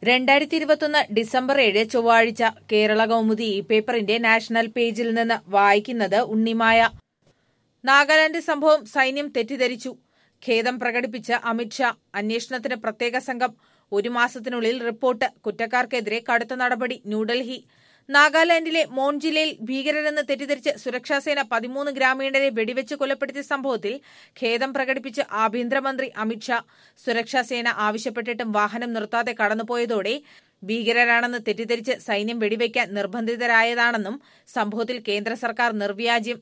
രണ്ടായിരത്തി ഇരുപത്തൊന്ന് ഡിസംബർ ഏഴ് ചൊവ്വാഴ്ച കേരള കൗമുദി ഈ പേപ്പറിന്റെ നാഷണൽ പേജിൽ നിന്ന് വായിക്കുന്നത് ഉണ്ണിമായ നാഗാലാന്റ് സംഭവം സൈന്യം തെറ്റിദ്ധരിച്ചു ഖേദം പ്രകടിപ്പിച്ച അമിത്ഷാ അന്വേഷണത്തിന് പ്രത്യേക സംഘം ഒരു മാസത്തിനുള്ളിൽ റിപ്പോർട്ട് കുറ്റക്കാർക്കെതിരെ കടുത്ത നടപടി ന്യൂഡൽഹി നാഗാലാൻഡിലെ മോൺ ജില്ലയിൽ ഭീകരരെന്ന് തെറ്റിദ്ധരിച്ച് സുരക്ഷാസേന പതിമൂന്ന് ഗ്രാമീണരെ വെടിവെച്ച് കൊലപ്പെടുത്തിയ സംഭവത്തിൽ ഖേദം പ്രകടിപ്പിച്ച് ആഭ്യന്തരമന്ത്രി അമിത്ഷാ സുരക്ഷാസേന ആവശ്യപ്പെട്ടിട്ടും വാഹനം നിർത്താതെ കടന്നുപോയതോടെ ഭീകരരാണെന്ന് തെറ്റിദ്ധരിച്ച് സൈന്യം വെടിവെക്കാൻ നിർബന്ധിതരായതാണെന്നും സംഭവത്തിൽ കേന്ദ്ര സർക്കാർ നിർവ്യാജ്യം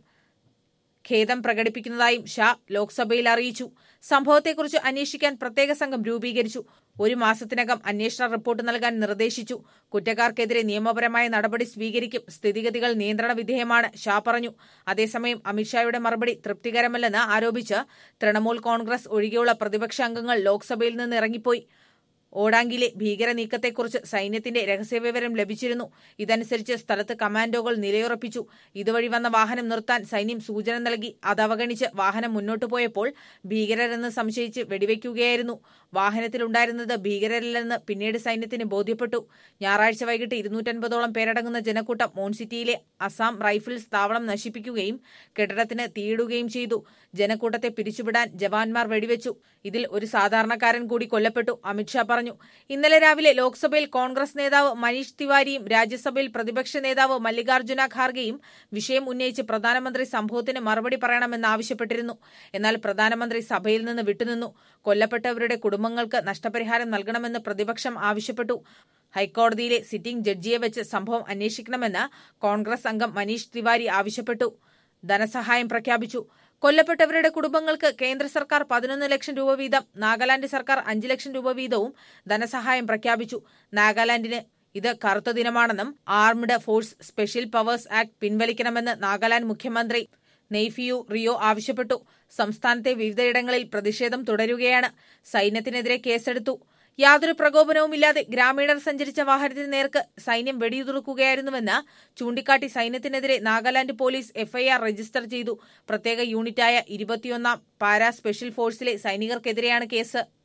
ഖേദം പ്രകടിപ്പിക്കുന്നതായും ഷാ ലോക്സഭയിൽ അറിയിച്ചു സംഭവത്തെക്കുറിച്ച് അന്വേഷിക്കാൻ പ്രത്യേക സംഘം രൂപീകരിച്ചു ഒരു മാസത്തിനകം അന്വേഷണ റിപ്പോർട്ട് നൽകാൻ നിർദ്ദേശിച്ചു കുറ്റക്കാർക്കെതിരെ നിയമപരമായ നടപടി സ്വീകരിക്കും സ്ഥിതിഗതികൾ നിയന്ത്രണ വിധേയമാണ് ഷാ പറഞ്ഞു അതേസമയം അമിത്ഷായുടെ മറുപടി തൃപ്തികരമല്ലെന്ന് ആരോപിച്ച് തൃണമൂൽ കോൺഗ്രസ് ഒഴികെയുള്ള പ്രതിപക്ഷ അംഗങ്ങൾ ലോക്സഭയിൽ നിന്ന് ഇറങ്ങിപ്പോയി ഓടാങ്കിലെ ഭീകര നീക്കത്തെക്കുറിച്ച് സൈന്യത്തിന്റെ രഹസ്യവിവരം ലഭിച്ചിരുന്നു ഇതനുസരിച്ച് സ്ഥലത്ത് കമാൻഡോകൾ നിലയുറപ്പിച്ചു ഇതുവഴി വന്ന വാഹനം നിർത്താൻ സൈന്യം സൂചന നൽകി അതവഗണിച്ച് വാഹനം മുന്നോട്ടു പോയപ്പോൾ ഭീകരരെന്ന് സംശയിച്ച് വെടിവെക്കുകയായിരുന്നു വാഹനത്തിലുണ്ടായിരുന്നത് ഭീകരരല്ലെന്ന് പിന്നീട് സൈന്യത്തിന് ബോധ്യപ്പെട്ടു ഞായറാഴ്ച വൈകിട്ട് ഇരുന്നൂറ്റൻപതോളം പേരടങ്ങുന്ന ജനക്കൂട്ടം മോൺസിറ്റിയിലെ അസാം റൈഫിൾസ് താവളം നശിപ്പിക്കുകയും കെട്ടിടത്തിന് തീയിടുകയും ചെയ്തു ജനക്കൂട്ടത്തെ പിരിച്ചുവിടാൻ ജവാന്മാർ വെടിവെച്ചു ഇതിൽ ഒരു സാധാരണക്കാരൻ കൂടി കൊല്ലപ്പെട്ടു അമിത്ഷാ പറഞ്ഞു ഇന്നലെ രാവിലെ ലോക്സഭയിൽ കോൺഗ്രസ് നേതാവ് മനീഷ് തിവാരിയും രാജ്യസഭയിൽ പ്രതിപക്ഷ നേതാവ് മല്ലികാർജ്ജുന ഖാർഗെയും വിഷയം ഉന്നയിച്ച് പ്രധാനമന്ത്രി സംഭവത്തിന് മറുപടി പറയണമെന്നാവശ്യപ്പെട്ടിരുന്നു എന്നാൽ പ്രധാനമന്ത്രി സഭയിൽ നിന്ന് വിട്ടുനിന്നു കൊല്ലപ്പെട്ടവരുടെ കുടുംബങ്ങൾക്ക് നഷ്ടപരിഹാരം നൽകണമെന്ന് പ്രതിപക്ഷം ആവശ്യപ്പെട്ടു ഹൈക്കോടതിയിലെ സിറ്റിംഗ് ജഡ്ജിയെ വെച്ച് സംഭവം അന്വേഷിക്കണമെന്ന് കോൺഗ്രസ് അംഗം മനീഷ് തിവാരി ആവശ്യപ്പെട്ടു ധനസഹായം പ്രഖ്യാപിച്ചു കൊല്ലപ്പെട്ടവരുടെ കുടുംബങ്ങൾക്ക് കേന്ദ്ര സർക്കാർ പതിനൊന്ന് ലക്ഷം രൂപ വീതം നാഗാലാന്റ് സർക്കാർ അഞ്ച് ലക്ഷം രൂപ വീതവും ധനസഹായം പ്രഖ്യാപിച്ചു നാഗാലാന്റിന് ഇത് കറുത്ത ദിനമാണെന്നും armed force special powers act പിൻവലിക്കണമെന്ന് നാഗാലാന്റ് മുഖ്യമന്ത്രി നെയ്ഫിയു റിയോ ആവശ്യപ്പെട്ടു സംസ്ഥാനത്തെ വിവിധയിടങ്ങളിൽ പ്രതിഷേധം തുടരുകയാണ് സൈന്യത്തിനെതിരെ കേസെടുത്തു യാതൊരു പ്രകോപനവുമില്ലാതെ ഗ്രാമീണർ സഞ്ചരിച്ച വാഹനത്തിന് നേർക്ക് സൈന്യം വെടിയുതിർക്കുകയായിരുന്നുവെന്ന് ചൂണ്ടിക്കാട്ടി സൈന്യത്തിനെതിരെ നാഗാലാന്റ് പോലീസ് എഫ്ഐആർ രജിസ്റ്റർ ചെയ്തു പ്രത്യേക യൂണിറ്റായ ഇരുപത്തിയൊന്നാം പാരാ സ്പെഷ്യൽ ഫോഴ്സിലെ സൈനികർക്കെതിരെയാണ് കേസ്